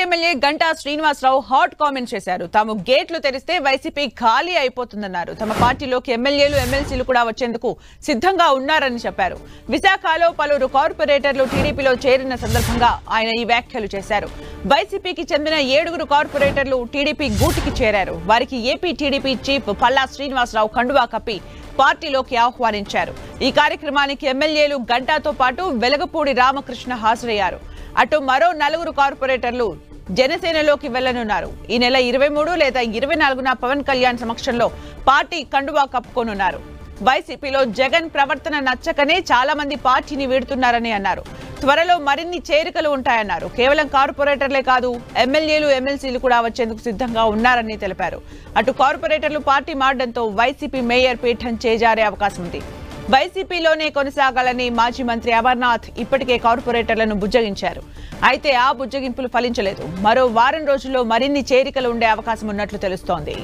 MLA Ganta Srinivasarao hot comment చేశారు తాము గేట్లు తెరిస్తే వైసీపీ ఖాళీ అయిపోతుందన్నారు తమ పార్టీలోకి ఎమ్మెల్యేలు ఎమ్మెల్సీలు కూడా వచ్చేందుకు సిద్ధంగా ఉన్నారని చెప్పారు విశాఖలో పలువురు కార్పొరేటర్లు టీడీపీలో చేరిన సందర్భంగా ఆయన ఈ వ్యాఖ్యలు చేశారు వైసీపీకి చెందిన ఏడుగురు కార్పొరేటర్లు టీడీపీ గూటికి చేరారు వారికి AP TDP chief Palla Srinivasarao కండువా కప్పి పార్టీలోకి ఆహ్వానించారు ఈ కార్యక్రమానికి ఎమ్మెల్యేలు గంటాతో పాటు వెలగపూడి రామకృష్ణ హాజరయ్యారు అటు మరో నలుగురు కార్పొరేటర్లు జనసేనలోకి వెళ్లనున్నారు ఈ నెల ఇరవై మూడు లేదా ఇరవై నాలుగున పవన్ కళ్యాణ్ సమక్షంలో పార్టీ కండువా కప్పుకోనున్నారు వైసీపీలో జగన్ ప్రవర్తన నచ్చకనే చాలా మంది పార్టీని వీడుతున్నారని అన్నారు త్వరలో మరిన్ని చేరికలు ఉంటాయన్నారు కేవలం కార్పొరేటర్లే కాదు ఎమ్మెల్యేలు ఎమ్మెల్సీలు కూడా వచ్చేందుకు సిద్ధంగా ఉన్నారని తెలిపారు అటు కార్పొరేటర్లు పార్టీ మారడంతో వైసీపీ మేయర్ పీఠం చేజారే అవకాశం ఉంది వైసీపీలోనే కొనసాగాలని మాజీ మంత్రి అమర్నాథ్ ఇప్పటికే కార్పొరేటర్లను బుజ్జగించారు అయితే ఆ బుజ్జగింపులు ఫలించలేదు మరో వారం రోజుల్లో మరిన్ని చేరికలు ఉండే అవకాశం ఉన్నట్లు తెలుస్తోంది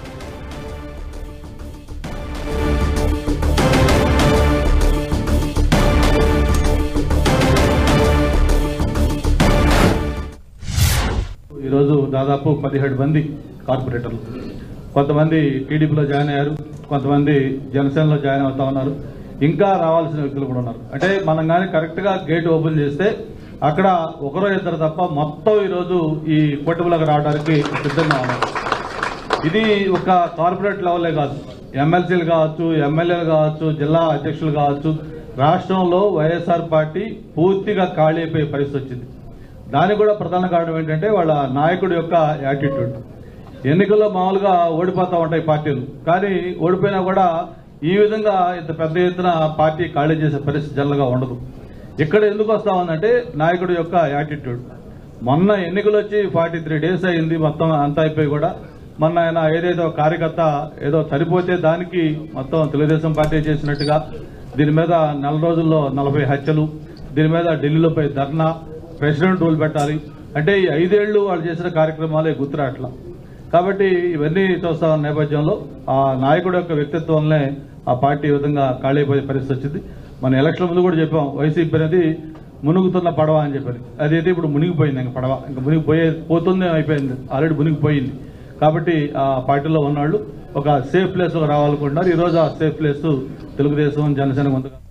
ఈరోజు దాదాపు పదిహేడు మంది కార్పొరేటర్లు కొంతమంది టీడీపీలో జాయిన్ అయ్యారు కొంతమంది జనసేనలో జాయిన్ అవుతా ఉన్నారు ఇంకా రావాల్సిన వ్యక్తులు కూడా ఉన్నారు అంటే మనం కానీ కరెక్ట్గా గేట్ ఓపెన్ చేస్తే అక్కడ ఒకరో ఇద్దరు తప్ప మొత్తం ఈరోజు ఈ కూటమిలోకి రావడానికి సిద్ధంగా ఉన్నారు ఇది ఒక కార్పొరేట్ లెవెలే కాదు ఎమ్మెల్సీలు కావచ్చు ఎమ్మెల్యేలు కావచ్చు జిల్లా అధ్యక్షులు కావచ్చు రాష్ట్రంలో వైఎస్ఆర్ పార్టీ పూర్తిగా ఖాళీ అయిపోయే పరిస్థితి వచ్చింది దానికి కూడా ప్రధాన కారణం ఏంటంటే వాళ్ళ నాయకుడి యొక్క యాటిట్యూడ్ ఎన్నికల్లో మామూలుగా ఓడిపోతూ ఉంటాయి పార్టీలు కానీ ఓడిపోయినా కూడా ఈ విధంగా ఇంత పెద్ద ఎత్తున పార్టీ ఖాళీ చేసే పరిస్థితి జల్లగా ఉండదు ఇక్కడ ఎందుకు వస్తా ఉందంటే నాయకుడి యొక్క యాటిట్యూడ్ మొన్న ఎన్నికలు వచ్చి ఫార్టీ త్రీ డేస్ అయింది మొత్తం అంతా అయిపోయి కూడా మొన్న ఆయన ఏదైతే ఒక కార్యకర్త ఏదో చనిపోతే దానికి మొత్తం తెలుగుదేశం పార్టీ చేసినట్టుగా దీని మీద నెల రోజుల్లో నలభై హత్యలు దీని మీద ఢిల్లీలో పోయి ధర్నా ప్రెసిడెంట్ రూల్ పెట్టాలి అంటే ఈ ఐదేళ్లు వాళ్ళు చేసిన కార్యక్రమాలే గుర్తురాట్లా కాబట్టి ఇవన్నీ చూస్తా ఉన్న నేపథ్యంలో ఆ నాయకుడు యొక్క వ్యక్తిత్వంలో ఆ పార్టీ ఈ విధంగా ఖాళీ అయిపోయే పరిస్థితి వచ్చింది మన ఎలక్షన్ ముందు కూడా చెప్పాం వైసీపీ అనేది మునుగుతున్న పడవ అని చెప్పని అదైతే ఇప్పుడు మునిగిపోయింది ఇంకా పడవ ఇంకా మునిగిపోయే పోతుంది అయిపోయింది ఆల్రెడీ మునిగిపోయింది కాబట్టి ఆ పార్టీలో ఉన్నవాళ్ళు ఒక సేఫ్ ప్లేస్ రావాలనుకుంటున్నారు ఈ రోజు ఆ సేఫ్ ప్లేస్ తెలుగుదేశం జనసేన కొంత